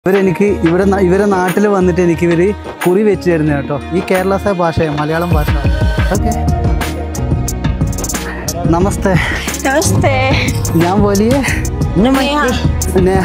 ഇവരെനിക്ക് ഇവിടെ ന- ഇവരെ നാട്ടിൽ വന്നിട്ട് എനിക്ക് ഇവർ കുറി വെച്ച് തരുന്നത് കേട്ടോ ഈ കേരള സ ഭാഷയാണ് മലയാളം ഭാഷ ഓക്കെ നമസ്തേ नमस्ते ഞാൻ बोलिए नेहा നേഹ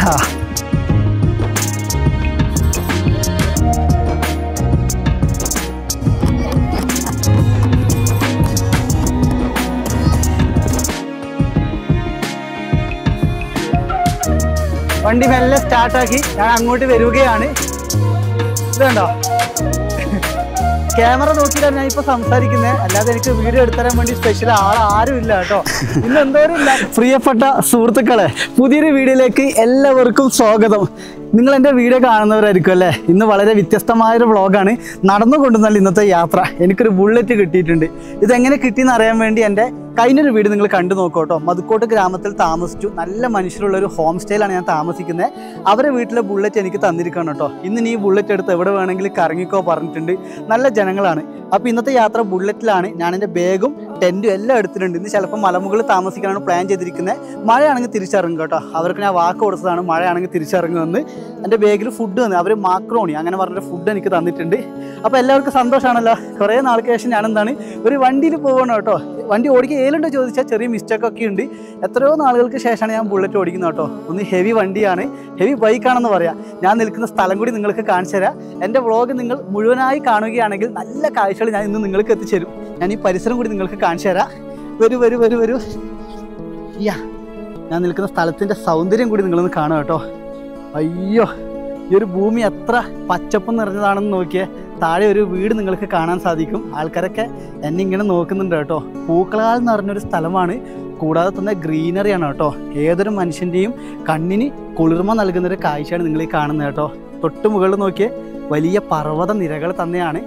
വണ്ടി മെല്ലെ സ്റ്റാർട്ടാക്കി ഞാൻ അങ്ങോട്ട് വരികയാണ് ഇത് കണ്ടോ ക്യാമറ നോക്കിയിട്ടാണ് ഞാൻ ഇപ്പൊ സംസാരിക്കുന്നത് അല്ലാതെ എനിക്ക് വീഡിയോ എടുത്തരാൻ വേണ്ടി സ്പെഷ്യൽ ആൾ ആരും ഇല്ല കേട്ടോ ഇന്ന് എന്തോരം ഇല്ല പ്രിയപ്പെട്ട സുഹൃത്തുക്കളെ പുതിയൊരു വീഡിയോയിലേക്ക് എല്ലാവർക്കും സ്വാഗതം നിങ്ങൾ എൻ്റെ വീഡിയോ കാണുന്നവരായിരിക്കും അല്ലേ ഇന്ന് വളരെ വ്യത്യസ്തമായൊരു വ്ളോഗാണ് നടന്നുകൊണ്ടുവന്നാൽ ഇന്നത്തെ യാത്ര എനിക്കൊരു ബുള്ളറ്റ് കിട്ടിയിട്ടുണ്ട് ഇതെങ്ങനെ കിട്ടിയെന്ന് അറിയാൻ വേണ്ടി എൻ്റെ കഴിഞ്ഞൊരു വീട് നിങ്ങൾ കണ്ടു നോക്കോട്ടോ മതുക്കോട്ട് ഗ്രാമത്തിൽ താമസിച്ചു നല്ല മനുഷ്യരുള്ള ഒരു ഹോം സ്റ്റേയിലാണ് ഞാൻ താമസിക്കുന്നത് അവരെ വീട്ടിലെ ബുള്ളറ്റ് എനിക്ക് തന്നിരിക്കണം കേട്ടോ ഇന്ന് നീ ബുള്ളറ്റ് എടുത്ത് എവിടെ വേണമെങ്കിലും കറങ്ങിക്കോ പറഞ്ഞിട്ടുണ്ട് നല്ല ജനങ്ങളാണ് അപ്പോൾ ഇന്നത്തെ യാത്ര ബുള്ളറ്റിലാണ് ഞാൻ എൻ്റെ ബാഗും ടെൻറ്റും എല്ലാം എടുത്തിട്ടുണ്ട് ഇന്ന് ചിലപ്പോൾ മലമുകളിൽ താമസിക്കാനാണ് പ്ലാൻ ചെയ്തിരിക്കുന്നത് മഴയാണെങ്കിൽ തിരിച്ചിറങ്ങും കേട്ടോ അവർക്ക് ഞാൻ വാക്ക് കൊടുത്തതാണ് മഴയാണെങ്കിൽ തിരിച്ചിറങ്ങുമെന്ന് എൻ്റെ ബാഗിൽ ഫുഡ് തന്നു അവർ മാക്രോണി അങ്ങനെ പറഞ്ഞൊരു ഫുഡ് എനിക്ക് തന്നിട്ടുണ്ട് അപ്പോൾ എല്ലാവർക്കും സന്തോഷമാണല്ലോ കുറേ നാൾക്ക് ശേഷം ഞാൻ എന്താണ് ഒരു വണ്ടിയിൽ പോകണം കേട്ടോ വണ്ടി ഓടിക്കുക ഏലുണ്ടോ ചോദിച്ചാൽ ചെറിയ മിസ്റ്റേക്ക് ഒക്കെ ഉണ്ട് എത്രയോ നാളുകൾക്ക് ശേഷമാണ് ഞാൻ ബുള്ളറ്റ് ഓടിക്കുന്നത് കേട്ടോ ഒന്ന് ഹെവി വണ്ടിയാണ് ഹെവി ബൈക്കാണെന്ന് പറയാം ഞാൻ നിൽക്കുന്ന സ്ഥലം കൂടി നിങ്ങൾക്ക് കാണിച്ചു തരാം എൻ്റെ വ്ളോഗ് നിങ്ങൾ മുഴുവനായി കാണുകയാണെങ്കിൽ നല്ല കാഴ്ചകൾ ഞാൻ ഇന്ന് നിങ്ങൾക്ക് എത്തിച്ചേരും ഞാൻ ഈ പരിസരം കൂടി നിങ്ങൾക്ക് കാണിച്ചു തരാം വരൂ വരൂ വരൂ വരൂ യാ ഞാൻ നിൽക്കുന്ന സ്ഥലത്തിൻ്റെ സൗന്ദര്യം കൂടി നിങ്ങളൊന്ന് കാണുക കേട്ടോ അയ്യോ ഈ ഒരു ഭൂമി എത്ര പച്ചപ്പ് നിറഞ്ഞതാണെന്ന് നോക്കിയേ താഴെ ഒരു വീട് നിങ്ങൾക്ക് കാണാൻ സാധിക്കും ആൾക്കാരൊക്കെ എന്നെ ഇങ്ങനെ നോക്കുന്നുണ്ട് കേട്ടോ പൂക്കളാൽ നിറഞ്ഞൊരു സ്ഥലമാണ് കൂടാതെ തന്നെ ഗ്രീനറിയാണ് കേട്ടോ ഏതൊരു മനുഷ്യൻ്റെയും കണ്ണിന് കുളിർമ നൽകുന്നൊരു കാഴ്ചയാണ് നിങ്ങൾ ഈ കാണുന്നത് കേട്ടോ തൊട്ട് മുകളിൽ നോക്കിയേ വലിയ പർവ്വത നിരകൾ തന്നെയാണ്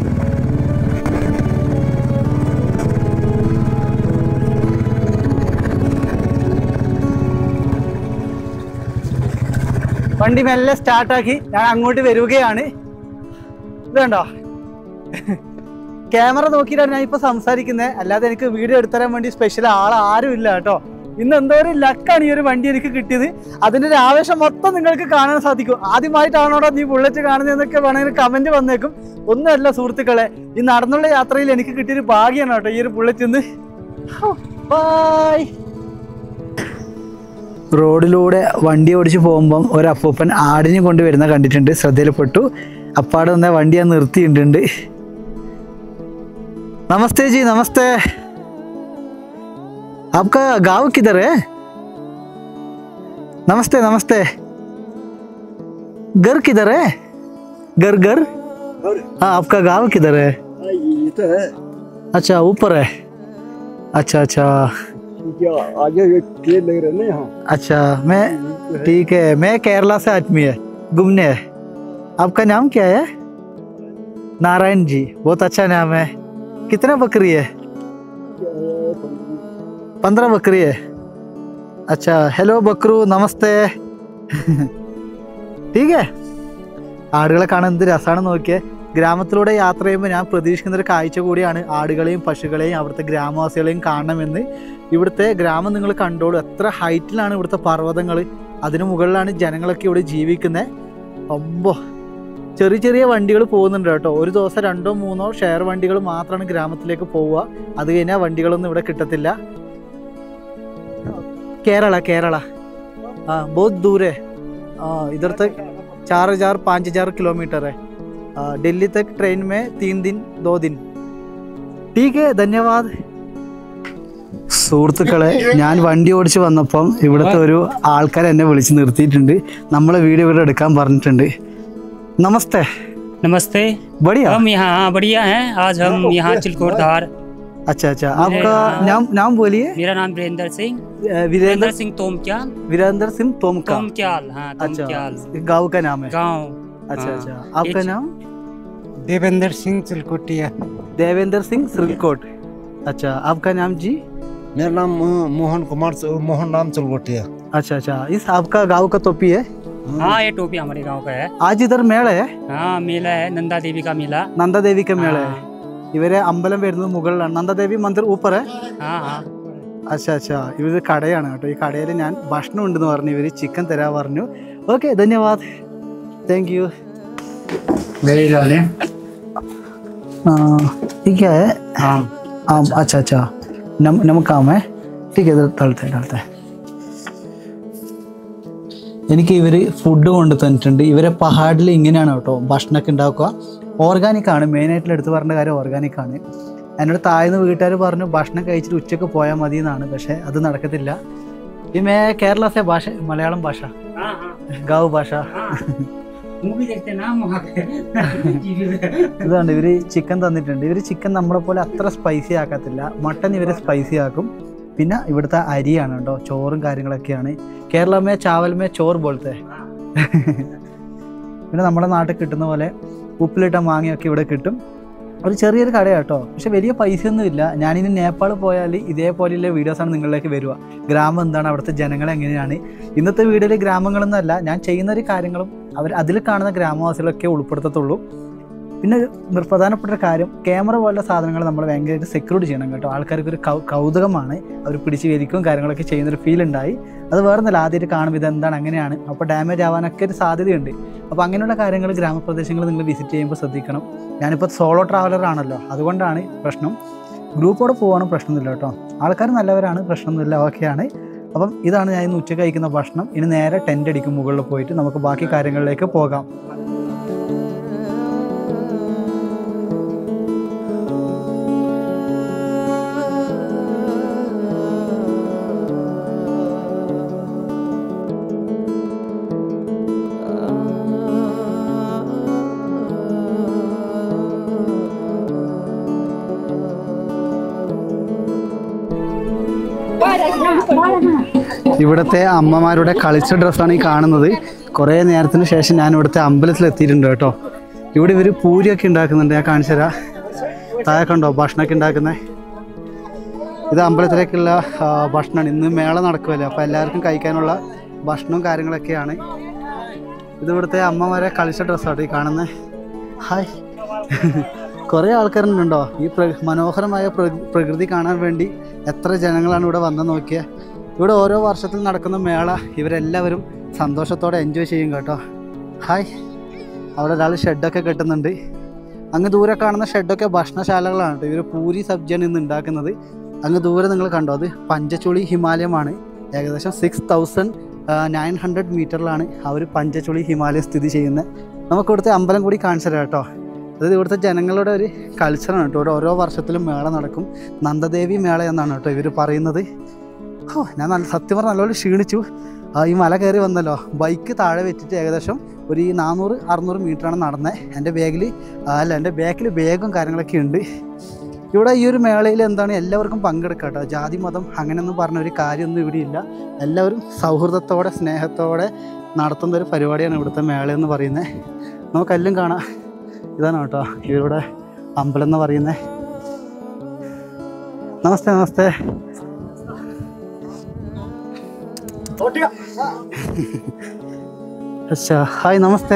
വണ്ടി മെല്ലെ സ്റ്റാർട്ടാക്കി ഞാൻ അങ്ങോട്ട് വരികയാണ് ഇത് കണ്ടോ ക്യാമറ നോക്കിയിട്ടാണ് ഞാൻ ഇപ്പൊ സംസാരിക്കുന്നത് അല്ലാതെ എനിക്ക് വീഡിയോ എടുത്തരാൻ വേണ്ടി സ്പെഷ്യൽ ആൾ ആരും ഇല്ല കേട്ടോ ഇന്ന് എന്തോരം ലക്കാണ് ഈ ഒരു വണ്ടി എനിക്ക് കിട്ടിയത് അതിന്റെ ഒരു ആവേശം മൊത്തം നിങ്ങൾക്ക് കാണാൻ സാധിക്കും ആദ്യമായിട്ടാണോടോ നീ ബുള്ളറ്റ് കാണുന്നതെന്നൊക്കെ വേണമെങ്കിൽ കമന്റ് വന്നേക്കും ഒന്നുമല്ല സുഹൃത്തുക്കളെ ഈ നടന്നുള്ള യാത്രയിൽ എനിക്ക് കിട്ടിയൊരു ഭാഗ്യമാണ് കേട്ടോ ഈ ഒരു ബുള്ളറ്റ് ഇന്ന് ബൈ റോഡിലൂടെ വണ്ടി ഓടിച്ച് പോകുമ്പം ഒരു അപ്പൂപ്പൻ ആടിനെ കൊണ്ട് വരുന്ന കണ്ടിട്ടുണ്ട് ശ്രദ്ധയിൽപ്പെട്ടു അപ്പാടെ വന്ന വണ്ടി ഞാൻ നിർത്തിയിട്ടുണ്ട് नमस्ते जी नमस्ते आपका गांव किधर है नमस्ते नमस्ते घर किधर है घर घर हाँ आपका गांव किधर है ये तो है अच्छा ऊपर है अच्छा अच्छा क्या आगे ये पेड़ लग रहे हैं ना यहाँ अच्छा मैं ठीक है मैं केरला से आदमी है घूमने है आपका नाम क्या है नारायण जी बहुत अच्छा नाम है कितना बकरी है पंद्रह बकरी है अच्छा हेलो बकरू നമസ്തേ ठीक है ആടുകളെ കാണാൻ എന്ത് രസമാണ് നോക്കിയേ ഗ്രാമത്തിലൂടെ യാത്ര ചെയ്യുമ്പോൾ ഞാൻ പ്രതീക്ഷിക്കുന്ന ഒരു കാഴ്ച കൂടിയാണ് ആടുകളെയും പശുക്കളെയും അവിടുത്തെ ഗ്രാമവാസികളെയും കാണണമെന്ന് ഇവിടുത്തെ ഗ്രാമം നിങ്ങൾ കണ്ടോളൂ എത്ര ഹൈറ്റിലാണ് ഇവിടുത്തെ പർവ്വതങ്ങൾ അതിനു മുകളിലാണ് ജനങ്ങളൊക്കെ ഇവിടെ ജീവിക്കുന്നത് അമ്പോ ചെറിയ ചെറിയ വണ്ടികൾ പോകുന്നുണ്ട് കേട്ടോ ഒരു ദിവസം രണ്ടോ മൂന്നോ ഷെയർ വണ്ടികൾ മാത്രമാണ് ഗ്രാമത്തിലേക്ക് പോവുക അത് കഴിഞ്ഞാൽ വണ്ടികളൊന്നും ഇവിടെ കിട്ടത്തില്ല കേരള കേരള ആ बहुत दूर है ആ इधर तक चार हजार पाँच हजार किलोमीटर है आ, दिल्ली तक ट्रेन में तीन दिन दो दिन ठीक है धन्यवाद സുഹൃത്തുക്കളെ ഞാൻ വണ്ടി ഓടിച്ച് വന്നപ്പം ഇവിടുത്തെ ഒരു ആൾക്കാർ എന്നെ വിളിച്ച് നിർത്തിയിട്ടുണ്ട് നമ്മളെ വീഡിയോ ഇവിടെ എടുക്കാൻ പറഞ്ഞിട്ടുണ്ട് നമസ്തേ नमस्ते बढ़िया हम यहाँ हाँ, बढ़िया हैं आज हम यहाँ चिलकोट धार अच्छा अच्छा आपका मेरा- नाम नाम बोलिए मेरा नाम वीरेंद्र सिंह अ, वीरेंद्र वीरेंद्र सिंह तोमक्याल वीरेंद्र सिंह तोमका तोमक्याल हाँ अच्छा तोमक्याल गांव का नाम है गाँव अच्छा हाँ। अच्छा आपका एक- नाम देवेंद्र सिंह चिलकुटिया देवेंद्र सिंह सिरकोट अच्छा आपका नाम जी मेरा नाम अ, मोहन कुमार च- मोहन राम चलगोटिया अच्छा अच्छा इस आपका गांव का टोपी है हाँ ये टोपी हमारे गांव का है आज इधर मेला है हाँ मेला है नंदा देवी का मेला നന്ദദേവി का मेला है हाँ ഇവരെ അമ്പലം വരുന്നത് മുകളിലാണ് നന്ദദേവി മന്ദിർ ഊപ്പർ है हाँ हाँ അച്ഛാ അച്ഛാ ഇവര് കടയാണ് കേട്ടോ ഈ കടയിൽ ഞാൻ ഭക്ഷണം ഉണ്ടെന്ന് പറഞ്ഞു ഇവര് ചിക്കൻ തരാ പറഞ്ഞു ഓക്കെ ധന്യവാദ് थैंक यू वेरी डाले ठीक है हाँ आम अच्छा अच्छा नम नमक आम है ठीक है इधर डालते हैं डालते हैं എനിക്ക് ഇവർ ഫുഡ് കൊണ്ട് തന്നിട്ടുണ്ട് ഇവരെ പഹാഡിൽ ഇങ്ങനെയാണ് കേട്ടോ ഭക്ഷണമൊക്കെ ഉണ്ടാക്കുക ഓർഗാനിക് ആണ് മെയിനായിട്ടുള്ള എടുത്ത് പറഞ്ഞ കാര്യം ഓർഗാനിക് ആണ് എന്നോട് താഴ്ന്ന വീട്ടുകാർ പറഞ്ഞു ഭക്ഷണം കഴിച്ചിട്ട് ഉച്ചയ്ക്ക് പോയാൽ മതി എന്നാണ് പക്ഷേ അത് നടക്കത്തില്ല ഈ മേ കേരളത്തെ ഭാഷ മലയാളം ഭാഷ हाँ हाँ ഗാവ് ഭാഷ मूवी देखते ना हम वहाँ पे टीवी पे ഇതാണ് ഇവര് ചിക്കൻ തന്നിട്ടുണ്ട് ഇവര് ചിക്കൻ നമ്മളെ പോലെ അത്ര സ്പൈസി ആക്കത്തില്ല മട്ടൻ ഇവര് സ്പൈസി ആക്കും പിന്നെ ഇവിടുത്തെ അരിയാണ് കേട്ടോ ചോറും കാര്യങ്ങളൊക്കെയാണ് കേരളമേ ചാവൽമേ ചോറ് പോലത്തെ പിന്നെ നമ്മുടെ നാട്ടിൽ കിട്ടുന്ന പോലെ ഉപ്പിലിട്ട മാങ്ങയൊക്കെ ഇവിടെ കിട്ടും ഒരു ചെറിയൊരു കടയാണ് കേട്ടോ പക്ഷെ വലിയ പൈസയൊന്നും ഇല്ല ഞാനിനി നേപ്പാൾ പോയാൽ ഇതേപോലെയുള്ള വീഡിയോസാണ് നിങ്ങളിലേക്ക് വരിക ഗ്രാമം എന്താണ് അവിടുത്തെ ജനങ്ങൾ എങ്ങനെയാണ് ഇന്നത്തെ വീഡിയോയിൽ ഗ്രാമങ്ങളൊന്നുമല്ല ഞാൻ ചെയ്യുന്ന ഒരു കാര്യങ്ങളും അവർ അതിൽ കാണുന്ന ഗ്രാമവാസികളൊക്കെ ഉൾപ്പെടുത്തത്തുള്ളൂ പിന്നെ ഒരു നിർ- പ്രധാനപ്പെട്ട ഒരു കാര്യം ക്യാമറ പോലുള്ള സാധനങ്ങൾ നമ്മൾ ഭയങ്കരമായിട്ട് സെക്യൂരിറ്റി ചെയ്യണം കേട്ടോ ആൾക്കാർക്ക് ഒരു കൗ കൗതുകമാണ് അവർ പിടിച്ച് വലിക്കും കാര്യങ്ങളൊക്കെ ചെയ്യുന്നൊരു ഫീൽ ഉണ്ടായി അത് വേറെ ഒന്നല്ല ആദ്യമായിട്ട് കാണും ഇതെന്താണ് അങ്ങനെയാണ് അപ്പോൾ ഡാമേജ് ആവാനൊക്കെ ഒരു സാധ്യതയുണ്ട് അപ്പോൾ അങ്ങനെയുള്ള കാര്യങ്ങൾ ഗ്രാമപ്രദേശങ്ങൾ നിങ്ങൾ വിസിറ്റ് ചെയ്യുമ്പോൾ ശ്രദ്ധിക്കണം ഞാനിപ്പോൾ സോളോ ട്രാവലർ ആണല്ലോ അതുകൊണ്ടാണ് പ്രശ്നം ഗ്രൂപ്പോടെ പോവാണ് പ്രശ്നമൊന്നുമില്ല കേട്ടോ ആൾക്കാർ നല്ലവരാണ് പ്രശ്നമൊന്നുമില്ല ഓക്കെയാണ് അപ്പം ഇതാണ് ഞാൻ ഇന്ന് ഉച്ചയ്ക്ക് കഴിക്കുന്ന ഭക്ഷണം ഇനി നേരെ ടെൻ്റ് അടിക്കും മുകളിൽ പോയിട്ട് നമുക്ക് ബാക്കി കാര്യങ്ങളിലേക്ക് പോകാം ഇവിടുത്തെ അമ്മമാരുടെ കളിച്ച ഡ്രസ്സാണ് ഈ കാണുന്നത് കുറേ നേരത്തിന് ശേഷം ഞാൻ ഇവിടുത്തെ അമ്പലത്തിൽ എത്തിയിട്ടുണ്ട് കേട്ടോ ഇവിടെ ഇവർ പൂരിയൊക്കെ ഉണ്ടാക്കുന്നുണ്ട് ഞാൻ കാണിച്ചു തരാം താഴെ കണ്ടോ ഭക്ഷണമൊക്കെ ഉണ്ടാക്കുന്നത് ഇത് അമ്പലത്തിലേക്കുള്ള ആ, ഭക്ഷണമാണ് ഇന്ന് മേള നടക്കുമല്ലോ അപ്പോൾ എല്ലാവർക്കും കഴിക്കാനുള്ള ഭക്ഷണവും കാര്യങ്ങളൊക്കെയാണ് ഇത് ഇവിടുത്തെ അമ്മമാരെ കളിച്ച ഡ്രസ്സാട്ടോ ഈ കാണുന്നത് ഹായ് കുറേ ആൾക്കാരുണ്ടോ ഈ പ്ര മനോഹരമായ പ്ര- പ്രകൃതി കാണാൻ വേണ്ടി എത്ര ജനങ്ങളാണ് ഇവിടെ വന്ന് നോക്കിയത് ഇവിടെ ഓരോ വർഷത്തിൽ നടക്കുന്ന മേള ഇവരെല്ലാവരും സന്തോഷത്തോടെ എൻജോയ് ചെയ്യും കേട്ടോ ഹായ് അവിടെ ഒരാൾ ഷെഡൊക്കെ കെട്ടുന്നുണ്ട് അങ്ങ് ദൂരെ കാണുന്ന ഷെഡൊക്കെ ഭക്ഷണശാലകളാണ് കേട്ടോ ഇവർ പൂരി സബ്ജിയാണ് ഇന്ന് ഉണ്ടാക്കുന്നത് അങ്ങ് ദൂരെ നിങ്ങൾ കണ്ടോ അത് പഞ്ചച്ചുളി ഹിമാലയമാണ് ഏകദേശം സിക്സ് തൗസൻഡ് നയൻ ഹൺഡ്രഡ് മീറ്ററിലാണ് ആ ഒരു പഞ്ചച്ചുളി ഹിമാലയം സ്ഥിതി ചെയ്യുന്നത് നമുക്ക് ഇവിടുത്തെ അമ്പലം കൂടി കാണിച്ചു തരാം കേട്ടോ അതായത് ഇവിടുത്തെ ജനങ്ങളുടെ ഒരു കൾച്ചറാണ് കേട്ടോ ഇവിടെ ഓരോ വർഷത്തിലും മേള നടക്കും നന്ദദേവി മേള എന്നാണ് കേട്ടോ ഇവർ പറയുന്നത് ഓ ഞാൻ നല്ല സത്യം പറഞ്ഞാൽ നല്ലപോലെ ക്ഷീണിച്ചു ആ, ഈ മല കയറി വന്നല്ലോ ബൈക്ക് താഴെ വെച്ചിട്ട് ഏകദേശം ഒരു ഈ നാനൂറ് അറുന്നൂറ് മീറ്ററാണ് നടന്നത് എൻ്റെ ബാഗിൽ അല്ല എൻ്റെ ബാക്കിൽ ബാഗും കാര്യങ്ങളൊക്കെ ഉണ്ട് ഇവിടെ ഈ ഒരു മേളയിൽ എന്താണ് എല്ലാവർക്കും പങ്കെടുക്കാം കേട്ടോ ജാതി മതം അങ്ങനെയൊന്നും പറഞ്ഞ ഒരു കാര്യമൊന്നും ഇവിടെ ഇല്ല എല്ലാവരും സൗഹൃദത്തോടെ സ്നേഹത്തോടെ നടത്തുന്ന ഒരു പരിപാടിയാണ് ഇവിടുത്തെ മേള എന്ന് പറയുന്നത് നമുക്കെല്ലാം കാണാം ഇതാണ് കേട്ടോ ഇവരുടെ അമ്പലം എന്ന് പറയുന്നത് നമസ്തേ നമസ്തേ अच्छा हाय नमस्ते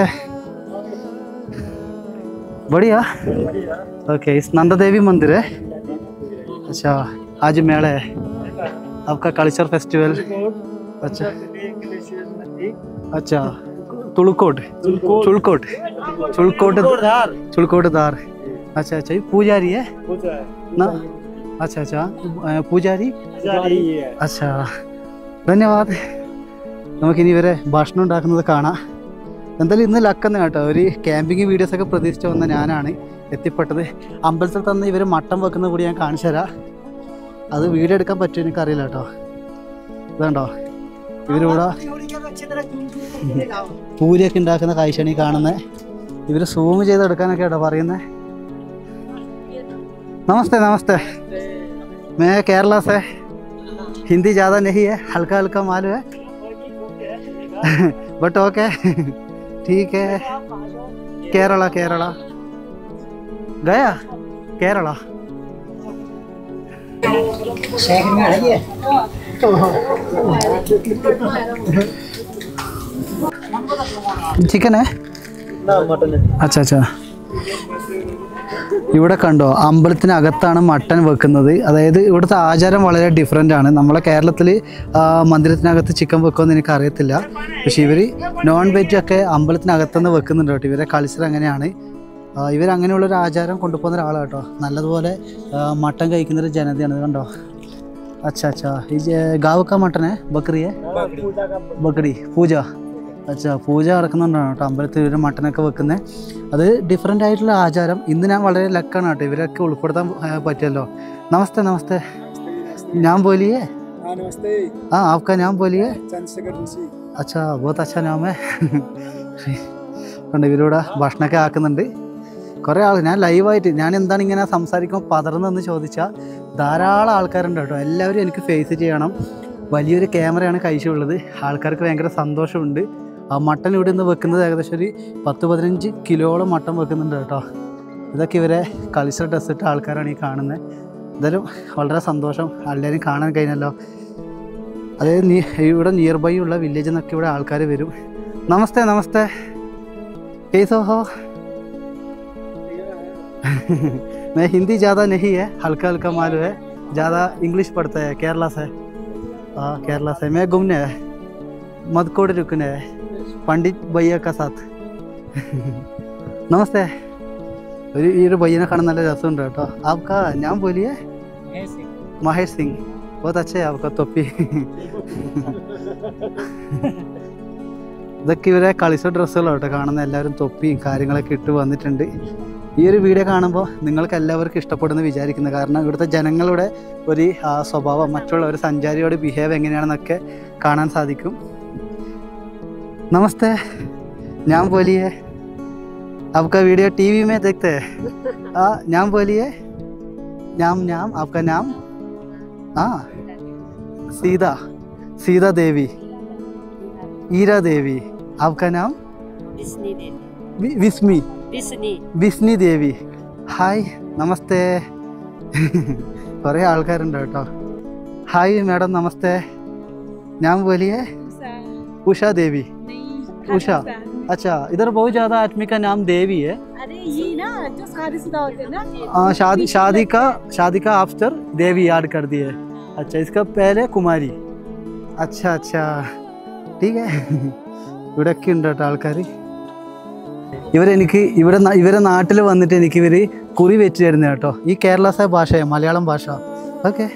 बढ़िया ओके इस नंदा देवी मंदिर है अच्छा आज मेला है आपका कल्चर फेस्टिवल अच्छा अच्छा तुलकोट चुलकोट चुलकोट चुलकोट दार अच्छा अच्छा ये पूजारी है ना अच्छा अच्छा अ, पूजारी अच्छा ധന്യവാദ് നമുക്കിനി ഇവരെ ഭക്ഷണം ഉണ്ടാക്കുന്നത് കാണാം എന്തായാലും ഇന്ന് ലക്കെന്ന് കേട്ടോ ഒരു ക്യാമ്പിങ് വീഡിയോസ് ഒക്കെ പ്രതീക്ഷിച്ച് വന്ന ഞാനാണ് എത്തിപ്പെട്ടത് അമ്പലത്തിൽ തന്ന് ഇവർ മട്ടൻ വെക്കുന്നത് കൂടി ഞാൻ കാണിച്ചു തരാം അത് വീഡിയോ എടുക്കാൻ പറ്റുമോ എനിക്കറിയില്ല കേട്ടോ ഇതുണ്ടോ ഇവരിവിടെ പൂരിയൊക്കെ ഉണ്ടാക്കുന്ന കാഴ്ചയാണ് ഈ കാണുന്നത് ഇവർ സൂം ചെയ്ത് എടുക്കാനൊക്കെ കേട്ടോ പറയുന്നത് നമസ്തേ നമസ്തേ मैं केरला से हिंदी ज़्यादा नहीं है हल्का हल्का मालूम है बट ओके ठीक है केरला केरला गया केरला चिकन है अच्छा अच्छा ഇവിടെ കണ്ടോ അമ്പലത്തിനകത്താണ് മട്ടൻ വെക്കുന്നത് അതായത് ഇവിടുത്തെ ആചാരം വളരെ ഡിഫറെൻ്റ് ആണ് നമ്മളെ കേരളത്തിൽ മന്ദിരത്തിനകത്ത് ചിക്കൻ വെക്കുമെന്ന് എനിക്ക് അറിയത്തില്ല പക്ഷെ ഇവർ നോൺ വെജ് ഒക്കെ അമ്പലത്തിനകത്തുനിന്ന് വെക്കുന്നുണ്ട് കേട്ടോ ഇവരെ കൾച്ചർ അങ്ങനെയാണ് ആ, ഇവർ അങ്ങനെയുള്ളൊരു ആചാരം കൊണ്ടുപോകുന്ന ഒരാളാണ് കേട്ടോ നല്ലതുപോലെ ആ, മട്ടൻ കഴിക്കുന്നൊരു ജനതയാണ് ഇത് കണ്ടോ अच्छा अच्छा ये जे गाँव का मटन है बकरी है ബക്കറി പൂജ അച്ഛാ പൂജ നടക്കുന്നുണ്ടാണ് കേട്ടോ അമ്പലത്തിൽ ഇവർ മട്ടനൊക്കെ വെക്കുന്നത് അത് ഡിഫറെൻ്റ് ആയിട്ടുള്ള ആചാരം ഇന്ന് ഞാൻ വളരെ ലക്കാണ് കേട്ടോ ഇവരൊക്കെ ഉൾപ്പെടുത്താൻ ആ, പറ്റിയല്ലോ നമസ്തേ നമസ്തേ ഞാൻ बोलिए हाँ नमस्ते हाँ आपका नाम बोलिए चंद्रशेखर ऋषि അച്ഛാ ബഹുത്ത് അച്ഛാ നാമേ കണ്ട് ഇവരിവിടെ ഭക്ഷണമൊക്കെ ആക്കുന്നുണ്ട് കുറേ ആൾ ഞാൻ ലൈവായിട്ട് ഞാൻ എന്താണ് ഇങ്ങനെ സംസാരിക്കുമ്പോൾ പതർന്നെന്ന് ചോദിച്ചാൽ ധാരാളം ആൾക്കാരുണ്ട് കേട്ടോ എല്ലാവരും എനിക്ക് ഫേസ് ചെയ്യണം വലിയൊരു ക്യാമറയാണ് കൈശുള്ളത് ആൾക്കാർക്ക് ഭയങ്കര സന്തോഷമുണ്ട് ആ മട്ടൻ ഇവിടെ നിന്ന് വെക്കുന്നത് ഏകദേശം ഒരു പത്ത് പതിനഞ്ച് കിലോളം മട്ടൻ വെക്കുന്നുണ്ട് കേട്ടോ ഇതൊക്കെ ഇവരെ കൾച്ചർ ഡ്രസ് ഇട്ട ആൾക്കാരാണ് ഈ കാണുന്നത് എന്തായാലും വളരെ സന്തോഷം എല്ലാവരും കാണാൻ കഴിഞ്ഞല്ലോ അതായത് നീ ഇവിടെ നിയർ ബൈ ഉള്ള വില്ലേജിൽ നിന്നൊക്കെ ഇവിടെ ആൾക്കാർ വരും നമസ്തേ നമസ്തേ कैसे हो मैं हिंदी ज़्यादा नहीं है हल्का हल्का मालूम है ज़्यादा इंग्लिश पढ़ता है केरला से हाँ केरला से मैं घूमने है मदकोड़ रुकने है पंडित भैया का साथ നമസ്തേ ഒരു ഈ ഒരു പയ്യനെ കാണാൻ നല്ല രസമുണ്ട് കേട്ടോ ആപ്കാ ഞാൻ പോലിയേ മഹേഷ് സിംഗ് बहुत अच्छा है आपका തൊപ്പി ഇതൊക്കെ ഇവരെ കളിച്ച ഡ്രസ്സുകളാണ് കേട്ടോ കാണുന്ന എല്ലാവരും തൊപ്പിയും കാര്യങ്ങളൊക്കെ ഇട്ട് വന്നിട്ടുണ്ട് ഈ ഒരു വീഡിയോ കാണുമ്പോൾ നിങ്ങൾക്ക് എല്ലാവർക്കും ഇഷ്ടപ്പെടുന്നു വിചാരിക്കുന്നു കാരണം ഇവിടുത്തെ ജനങ്ങളുടെ ഒരു ആ, സ്വഭാവം മറ്റുള്ള ഒരു സഞ്ചാരിയോട് ബിഹേവ് എങ്ങനെയാണെന്നൊക്കെ കാണാൻ സാധിക്കും നമസ്തേ ഞാൻ बोलिए आपका वीडियो टीवी में देखते हैं हाँ नाम बोलिए नाम नाम आपका नाम हाँ सीता सीता देवी ईरा देवी आपका नाम Disney deh. वि- विस्मी Disney. വിസ്നി ദേവി ഹായ് നമസ്തേ കുറേ ആൾക്കാരുണ്ട് കേട്ടോ ഹായ് മാഡം നമസ്തേ ഞാൻ बोलिए उषा देवी उषा अच्छा इधर बहुत ज़्यादा आदमी का नाम देवी है अरे ये ना जो शादीशुदा होते हैं ना हाँ शादी शादी का शादी का आफ्टर देवी याद कर दिए अच्छा इसका पहले कुमारी अच्छा अच्छा ठीक है ഇവിടെയൊക്കെ ഉണ്ട് കേട്ടോ ആൾക്കാർ ഇവരെനിക്ക് ഇവിടെ ന- ഇവരെ നാട്ടിൽ വന്നിട്ട് എനിക്ക് ഇവർ കുറി വെച്ച് തരുന്നത് കേട്ടോ ഈ കേരള സ ഭാഷയാണ് മലയാളം ഭാഷ ഓക്കെ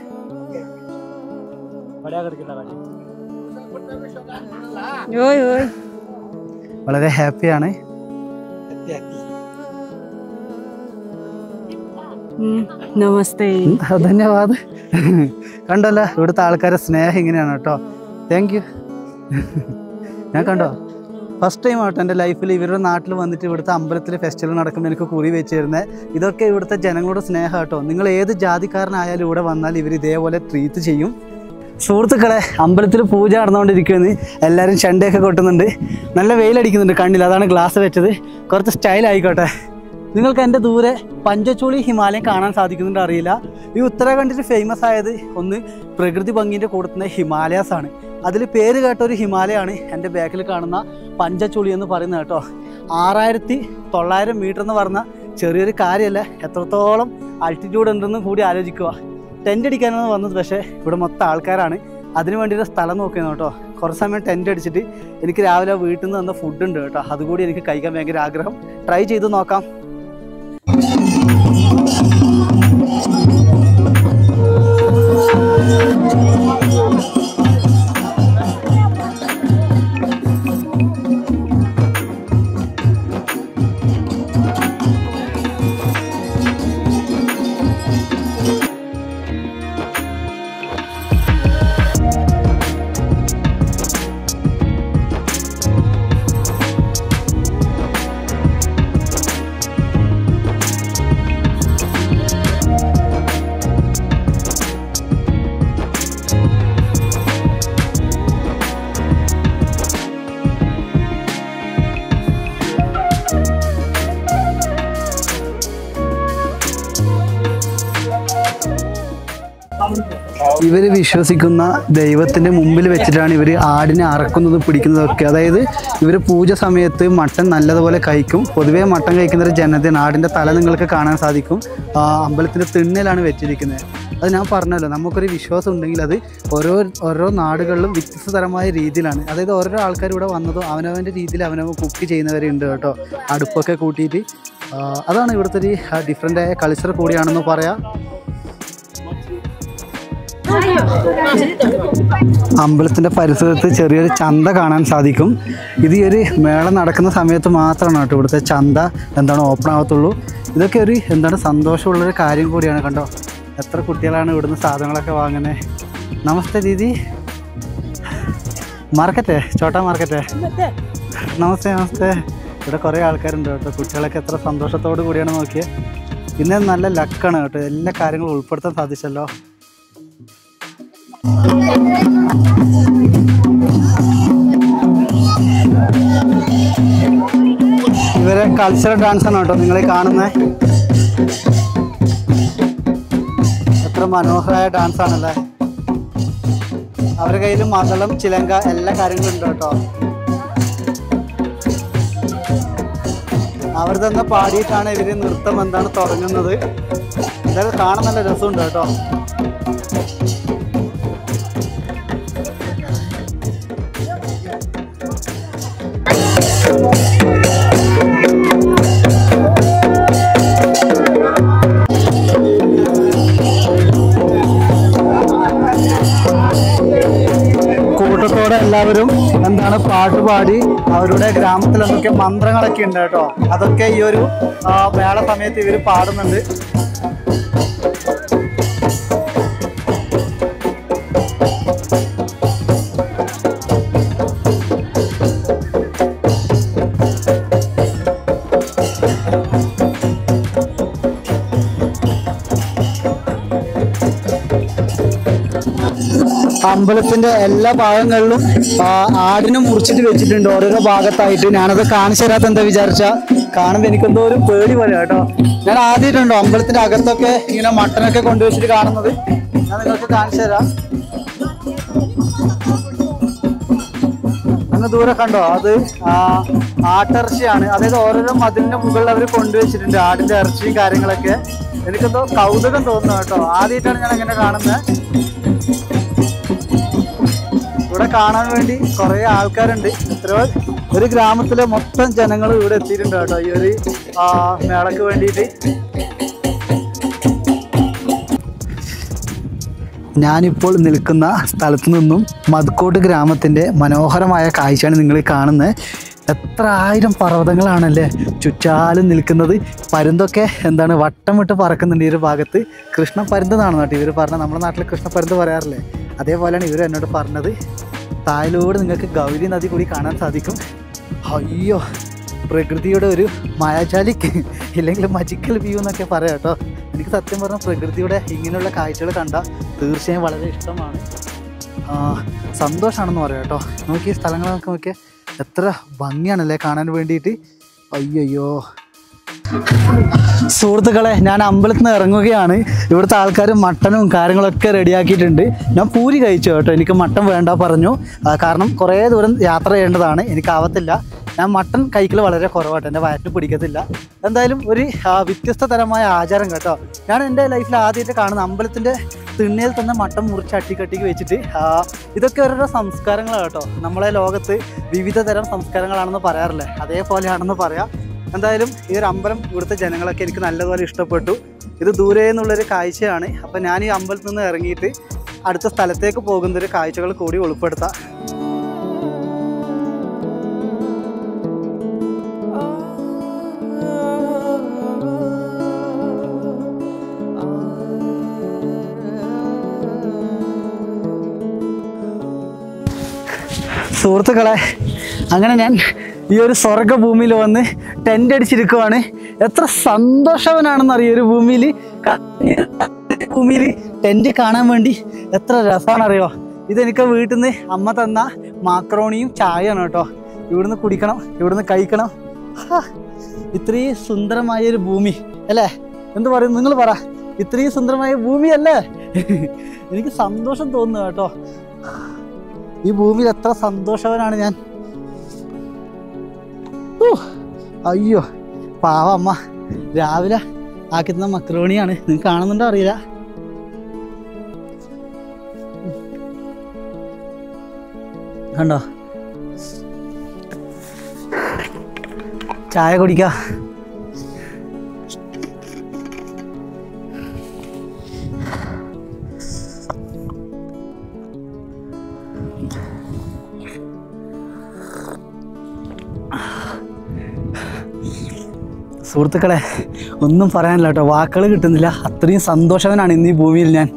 ओए ओए വളരെ ഹാപ്പിയാണ് नमस्ते ധന്യവാദ് കണ്ടല്ലോ ഇവിടുത്തെ ആൾക്കാരെ സ്നേഹം ഇങ്ങനെയാണ് കേട്ടോ താങ്ക് യു ഞാൻ കണ്ടോ ഫസ്റ്റ് ടൈം ആട്ടോ എൻ്റെ ലൈഫിൽ ഇവരുടെ നാട്ടിൽ വന്നിട്ട് ഇവിടുത്തെ അമ്പലത്തിൽ ഫെസ്റ്റിവൽ നടക്കുമ്പോൾ എനിക്ക് കുറി വെച്ച് തരുന്നത് ഇതൊക്കെ ഇവിടുത്തെ ജനങ്ങളുടെ സ്നേഹം കേട്ടോ നിങ്ങൾ ഏത് ജാതിക്കാരനായാലും ഇവിടെ വന്നാൽ ഇവർ ഇതേപോലെ ട്രീറ്റ് ചെയ്യും സുഹൃത്തുക്കളെ അമ്പലത്തിൽ പൂജ നടന്നുകൊണ്ടിരിക്കുകയെന്ന് എല്ലാവരും ചെണ്ടയൊക്കെ കൊട്ടുന്നുണ്ട് നല്ല വെയിലടിക്കുന്നുണ്ട് കണ്ണിൽ അതാണ് ഗ്ലാസ് വെച്ചത് കുറച്ച് സ്റ്റൈൽ ആയിക്കോട്ടെ നിങ്ങൾക്ക് എൻ്റെ ദൂരെ പഞ്ചച്ചുളി ഹിമാലയം കാണാൻ സാധിക്കുന്നുണ്ട് അറിയില്ല ഈ ഉത്തരാഖണ്ഡിൽ ഫേമസ് ആയത് ഒന്ന് പ്രകൃതി ഭംഗിൻ്റെ കൂടത്തുന്ന ഹിമാലയാസ് ആണ് അതിൽ പേര് കേട്ട ഒരു ഹിമാലയാണ് എൻ്റെ ബാക്കിൽ കാണുന്ന പഞ്ചച്ചുളി എന്ന് പറയുന്നത് കേട്ടോ ആറായിരത്തി തൊള്ളായിരം മീറ്റർ എന്ന് പറഞ്ഞ ചെറിയൊരു കാര്യമല്ല എത്രത്തോളം ആൾട്ടിറ്റ്യൂഡ് ഉണ്ടെന്നും കൂടി ആലോചിക്കുക ടെൻ്റ് അടിക്കാനാണ് വന്നത് പക്ഷേ ഇവിടെ മൊത്തം ആൾക്കാരാണ് അതിന് വേണ്ടിയിട്ട് സ്ഥലം നോക്കിയിരുന്നു കേട്ടോ കുറച്ച് സമയം ടെൻ്റ് അടിച്ചിട്ട് എനിക്ക് രാവിലെ വീട്ടിൽ നിന്ന് തന്ന ഫുഡ് ഉണ്ട് കേട്ടോ അതുകൂടി എനിക്ക് കഴിക്കാൻ ഭയങ്കര ആഗ്രഹം ട്രൈ ചെയ്ത് നോക്കാം ഇവർ വിശ്വസിക്കുന്ന ദൈവത്തിൻ്റെ മുമ്പിൽ വെച്ചിട്ടാണ് ഇവർ ആടിനെ അറക്കുന്നതും പിടിക്കുന്നതൊക്കെ അതായത് ഇവർ പൂജ സമയത്ത് മട്ടൻ നല്ലതുപോലെ കഴിക്കും പൊതുവേ മട്ടൻ കഴിക്കുന്ന ഒരു ജനതയാണ് ആടിൻ്റെ തല നിങ്ങൾക്ക് കാണാൻ സാധിക്കും ആ, അമ്പലത്തിൻ്റെ തിണ്ണയിലാണ് വെച്ചിരിക്കുന്നത് അത് ഞാൻ പറഞ്ഞല്ലോ നമുക്കൊരു വിശ്വാസം ഉണ്ടെങ്കിൽ അത് ഓരോ ഓരോ നാടുകളിലും വ്യത്യസ്ത തരമായ രീതിയിലാണ് അതായത് ഓരോ ആൾക്കാർ ഇവിടെ വന്നതും അവനവൻ്റെ രീതിയിൽ അവനവൻ കുക്ക് ചെയ്യുന്നവരുണ്ട് കേട്ടോ അടുപ്പൊക്കെ കൂട്ടിയിട്ട് ആ, അതാണ് ഇവിടുത്തെ ഒരു ഡിഫറെൻ്റ് ആയ കൾച്ചർ കൂടിയാണെന്ന് പറയാം അമ്പലത്തിൻ്റെ പരിസരത്ത് ചെറിയൊരു ചന്ത കാണാൻ സാധിക്കും ഇത് ഈ ഒരു മേള നടക്കുന്ന സമയത്ത് മാത്രമാണ് കേട്ടോ ഇവിടുത്തെ ചന്ത എന്താണ് ഓപ്പൺ ആവത്തുള്ളൂ ഇതൊക്കെ ഒരു എന്താണ് സന്തോഷമുള്ളൊരു കാര്യം കൂടിയാണ് കണ്ടോ എത്ര കുട്ടികളാണ് ഇവിടുന്ന് സാധനങ്ങളൊക്കെ വാങ്ങുന്നത് നമസ്തേ ദീദി മാർക്കറ്റേ ചോട്ടാ മാർക്കറ്റേ നമസ്തേ നമസ്തേ ഇവിടെ കുറേ ആൾക്കാരുണ്ട് കേട്ടോ കുട്ടികളൊക്കെ എത്ര സന്തോഷത്തോടു കൂടിയാണ് നോക്കിയത് ഇന്ന് നല്ല ലക്കാണ് കേട്ടോ എല്ലാ കാര്യങ്ങളും ഉൾപ്പെടുത്താൻ സാധിച്ചല്ലോ ഇവരെ കൾച്ചറൽ ഡാൻസ് ആണ് കേട്ടോ നിങ്ങൾ കാണുന്നത് എത്ര മനോഹരമായ ഡാൻസ് ആണല്ലേ അവരുടെ കയ്യിൽ മതളം ചിലങ്ക എല്ലാ കാര്യങ്ങളും ഉണ്ട് കേട്ടോ അവർ തന്നെ പാടിയിട്ടാണ് ഇവര് നൃത്തം എന്താണ് തുടങ്ങുന്നത് ഇതൊക്കെ കാണാൻ നല്ല രസമുണ്ട് കേട്ടോ കൂട്ടത്തോടെ എല്ലാവരും എന്താണ് പാട്ട് പാടി അവരുടെ ഗ്രാമത്തിൽ എന്തൊക്കെ മന്ത്രങ്ങളൊക്കെ ഉണ്ട് കേട്ടോ അതൊക്കെ ഈ ഒരു ആ, മേള സമയത്ത് ഇവർ പാടുന്നുണ്ട് അമ്പലത്തിന്റെ എല്ലാ ഭാഗങ്ങളിലും ആ, ആടിനെ മുറിച്ചിട്ട് വെച്ചിട്ടുണ്ട് ഓരോരോ ഭാഗത്തായിട്ട് ഞാനത് കാണിച്ചു തരാത്ത എന്താ വിചാരിച്ച കാണുമ്പോൾ എനിക്കെന്തോ ഒരു പേടി പോലെ കേട്ടോ ഞാൻ ആദ്യമായിട്ടുണ്ടോ അമ്പലത്തിന്റെ അകത്തൊക്കെ ഇങ്ങനെ മട്ടനൊക്കെ കൊണ്ടുവച്ചിട്ട് കാണുന്നത് ഞാൻ നിങ്ങൾക്ക് കാണിച്ചു തരാം അങ്ങ് ദൂരെ കണ്ടോ അത് ആ, ആട്ടിറച്ചിയാണ് അതായത് ഓരോരോ മതിലിന്റെ മുകളിൽ അവർ കൊണ്ടുവച്ചിട്ടുണ്ട് ആടിന്റെ ഇറച്ചിയും കാര്യങ്ങളൊക്കെ എനിക്കെന്തോ കൗതുകം തോന്നുന്നു കേട്ടോ ആദ്യമായിട്ടാണ് ഞാൻ അങ്ങനെ കാണുന്നത് ഇവിടെ കാണാൻ വേണ്ടി കുറേ ആൾക്കാരുണ്ട് എത്രയോ ഒരു ഗ്രാമത്തിലെ മൊത്തം ജനങ്ങൾ ഇവിടെ എത്തിയിട്ടുണ്ട് കേട്ടോ ഈ ഒരു ആ, മേളക്ക് വേണ്ടിയിട്ട് ഞാനിപ്പോൾ നിൽക്കുന്ന സ്ഥലത്ത് നിന്നും മദ്കോട്ട് ഗ്രാമത്തിൻ്റെ മനോഹരമായ കാഴ്ചയാണ് നിങ്ങൾ ഈ കാണുന്നത് എത്ര ആയിരം പർവ്വതങ്ങളാണല്ലേ ചുറ്റാലും നിൽക്കുന്നത് പരുന്തൊക്കെ എന്താണ് വട്ടം വിട്ട് പറക്കുന്നുണ്ട് ഈ ഒരു ഭാഗത്ത് കൃഷ്ണ പരുന്തെന്നാണ് കേട്ടോ ഇവർ പറഞ്ഞത് നമ്മുടെ നാട്ടിൽ കൃഷ്ണ പരുന്ത് പറയാറില്ലേ അതേപോലെയാണ് ഇവർ എന്നോട് പറഞ്ഞത് താഴിലൂടെ നിങ്ങൾക്ക് ഗൗരി നദി കൂടി കാണാൻ സാധിക്കും അയ്യോ പ്രകൃതിയുടെ ഒരു മായാജാലിക്ക് ഇല്ലെങ്കിൽ മജിക്കൽ വ്യൂ എന്നൊക്കെ പറയാം കേട്ടോ എനിക്ക് സത്യം പറഞ്ഞാൽ പ്രകൃതിയുടെ ഇങ്ങനെയുള്ള കാഴ്ചകൾ കണ്ടാൽ തീർച്ചയായും വളരെ ഇഷ്ടമാണ് ആ, സന്തോഷമാണെന്ന് പറയാം കേട്ടോ നോക്കി ഈ സ്ഥലങ്ങളൊക്കെ നോക്കിയാൽ എത്ര ഭംഗിയാണല്ലേ കാണാൻ വേണ്ടിയിട്ട് അയ്യോ സുഹൃത്തുക്കളെ ഞാൻ അമ്പലത്തിൽ നിന്ന് ഇറങ്ങുകയാണ് ഇവിടുത്തെ ആൾക്കാർ മട്ടനും കാര്യങ്ങളൊക്കെ റെഡിയാക്കിയിട്ടുണ്ട് ഞാൻ പൂരി കഴിച്ചു കേട്ടോ എനിക്ക് മട്ടൻ വേണ്ട പറഞ്ഞു ആ, കാരണം കുറേ ദൂരം യാത്ര ചെയ്യേണ്ടതാണ് എനിക്കാവത്തില്ല ഞാൻ മട്ടൻ കഴിക്കൽ വളരെ കുറവാട്ടോ എൻ്റെ വയറ്റിൽ പിടിക്കത്തില്ല എന്തായാലും ഒരു ആ, വ്യത്യസ്ത തരമായ ആചാരം കേട്ടോ ഞാൻ എൻ്റെ ലൈഫിൽ ആദ്യമായിട്ട് കാണുന്ന അമ്പലത്തിൻ്റെ തിണ്ണയിൽ തന്നെ മട്ടൻ മുറിച്ച് അട്ടിക്കട്ടിക്ക് വെച്ചിട്ട് ആ, ഇതൊക്കെ ഓരോരോ സംസ്കാരങ്ങളാണ് കേട്ടോ നമ്മളെ ലോകത്ത് വിവിധ തരം സംസ്കാരങ്ങളാണെന്ന് പറയാറില്ലേ അതേപോലെയാണെന്ന് പറയാം എന്തായാലും ഈ ഒരു അമ്പലം ഇവിടുത്തെ ജനങ്ങളൊക്കെ എനിക്ക് നല്ലപോലെ ഇഷ്ടപ്പെട്ടു ഇത് ദൂരെ നിന്നുള്ളൊരു കാഴ്ചയാണ് അപ്പം ഞാൻ ഈ അമ്പലത്തിൽ നിന്ന് ഇറങ്ങിയിട്ട് അടുത്ത സ്ഥലത്തേക്ക് പോകുന്ന ഒരു കാഴ്ചകൾ കൂടി ഉൾപ്പെടുത്താം സുഹൃത്തുക്കളെ അങ്ങനെ ഞാൻ ഈ ഒരു സ്വർഗഭൂമിയിൽ വന്ന് ടെൻ്റ് അടിച്ചിരിക്കുവാണ് എത്ര സന്തോഷവനാണെന്ന് അറിയോ ഒരു ഭൂമിയിൽ ഭൂമിയിൽ ടെൻ്റ് കാണാൻ വേണ്ടി എത്ര രസമാണെന്നറിയോ ഇതെനിക്ക് വീട്ടിൽ നിന്ന് അമ്മ തന്ന മാക്രോണിയും ചായയാണ് കേട്ടോ ഇവിടുന്ന് കുടിക്കണം ഇവിടുന്ന് കഴിക്കണം ഹാ, ഇത്രയും സുന്ദരമായ ഒരു ഭൂമി അല്ലേ എന്ത് പറയും നിങ്ങൾ പറ ഇത്രയും സുന്ദരമായ ഭൂമിയല്ലേ എനിക്ക് സന്തോഷം തോന്നുന്നു കേട്ടോ ഈ ഭൂമിയിൽ എത്ര സന്തോഷവനാണ് ഞാൻ ഊ, അയ്യോ പാവ അമ്മ രാവിലെ ആക്കി തന്ന മക്രോണിയാണ് നിങ്ങൾക്ക് കാണുന്നുണ്ടോ അറിയില്ല കണ്ടോ ചായ കുടിക്ക സുഹൃത്തുക്കളെ ഒന്നും പറയാനില്ല കേട്ടോ വാക്കുകൾ കിട്ടുന്നില്ല അത്രയും സന്തോഷവനാണ് ഇന്ന് ഈ ഭൂമിയിൽ ഞാൻ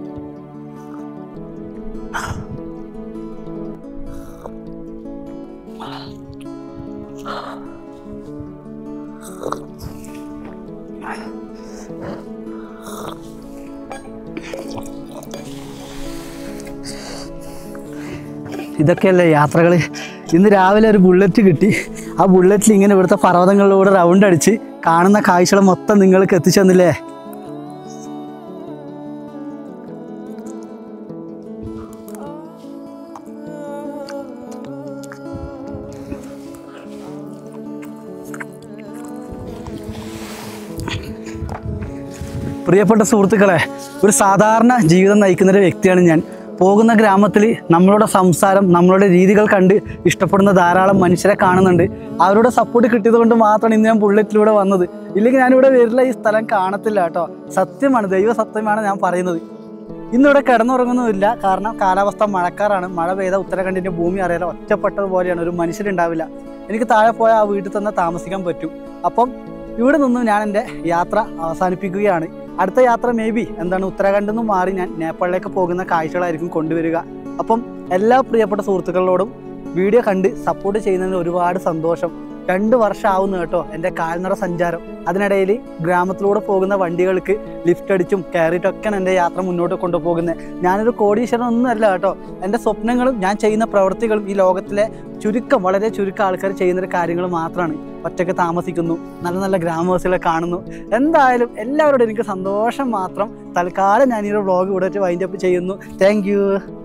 ഇതൊക്കെയല്ലേ യാത്രകൾ ഇന്ന് രാവിലെ ഒരു ബുള്ളറ്റ് കിട്ടി ആ ബുള്ളറ്റിൽ ഇങ്ങനെ ഇവിടുത്തെ പർവ്വതങ്ങളിലൂടെ റൗണ്ട് അടിച്ച് കാണുന്ന കാഴ്ചകൾ മൊത്തം നിങ്ങൾക്ക് എത്തിച്ചു തന്നില്ലേ പ്രിയപ്പെട്ട സുഹൃത്തുക്കളെ ഒരു സാധാരണ ജീവിതം നയിക്കുന്ന ഒരു വ്യക്തിയാണ് ഞാൻ പോകുന്ന ഗ്രാമത്തിൽ നമ്മളുടെ സംസാരം നമ്മളുടെ രീതികൾ കണ്ട് ഇഷ്ടപ്പെടുന്ന ധാരാളം മനുഷ്യരെ കാണുന്നുണ്ട് അവരുടെ സപ്പോർട്ട് കിട്ടിയത് കൊണ്ട് മാത്രമാണ് ഇന്ന് ഞാൻ ബുള്ളറ്റിലൂടെ വന്നത് ഇല്ലെങ്കിൽ ഞാനിവിടെ വരില്ല ഈ സ്ഥലം കാണത്തില്ല കേട്ടോ സത്യമാണ് ദൈവ സത്യമാണ് ഞാൻ പറയുന്നത് ഇന്നിവിടെ കിടന്നുറങ്ങുന്നതില്ല കാരണം കാലാവസ്ഥ മഴക്കാറാണ് മഴ പെയ്ത ഉത്തരാഖണ്ഡിൻ്റെ ഭൂമി അറിയാലോ ഒറ്റപ്പെട്ടതുപോലെയാണ് ഒരു മനുഷ്യരുണ്ടാവില്ല എനിക്ക് താഴെ പോയാൽ ആ വീട്ടിൽ തന്നെ താമസിക്കാൻ പറ്റും അപ്പം ഇവിടെ നിന്നും ഞാൻ എൻ്റെ യാത്ര അവസാനിപ്പിക്കുകയാണ് അടുത്ത യാത്ര മേ ബി എന്താണ് ഉത്തരാഖണ്ഡിൽ നിന്നും മാറി ഞാൻ നേപ്പാളിലേക്ക് പോകുന്ന കാഴ്ചകളായിരിക്കും കൊണ്ടുവരിക അപ്പം എല്ലാ പ്രിയപ്പെട്ട സുഹൃത്തുക്കളോടും വീഡിയോ കണ്ട് സപ്പോർട്ട് ചെയ്യുന്നതിന് ഒരുപാട് സന്തോഷം രണ്ട് വർഷം ആവുന്നു കേട്ടോ എൻ്റെ കാൽനട സഞ്ചാരം അതിനിടയിൽ ഗ്രാമത്തിലൂടെ പോകുന്ന വണ്ടികൾക്ക് ലിഫ്റ്റ് അടിച്ചും കയറിയിട്ടൊക്കെയാണ് എൻ്റെ യാത്ര മുന്നോട്ട് കൊണ്ടുപോകുന്നത് ഞാനൊരു കോടീശ്വരൻ ഒന്നുമല്ല കേട്ടോ എൻ്റെ സ്വപ്നങ്ങളും ഞാൻ ചെയ്യുന്ന പ്രവൃത്തികളും ഈ ലോകത്തിലെ ചുരുക്കം വളരെ ചുരുക്കം ആൾക്കാർ ചെയ്യുന്ന കാര്യങ്ങൾ മാത്രമാണ് ഒറ്റയ്ക്ക് താമസിക്കുന്നു നല്ല നല്ല ഗ്രാമവാസികളെ കാണുന്നു എന്തായാലും എല്ലാവരോടും എനിക്ക് സന്തോഷം മാത്രം തൽക്കാലം ഞാൻ ഈ ഒരു വ്ളോഗ് ഇവിടെ വെച്ച് വൈൻഡപ്പ് ചെയ്യുന്നു താങ്ക്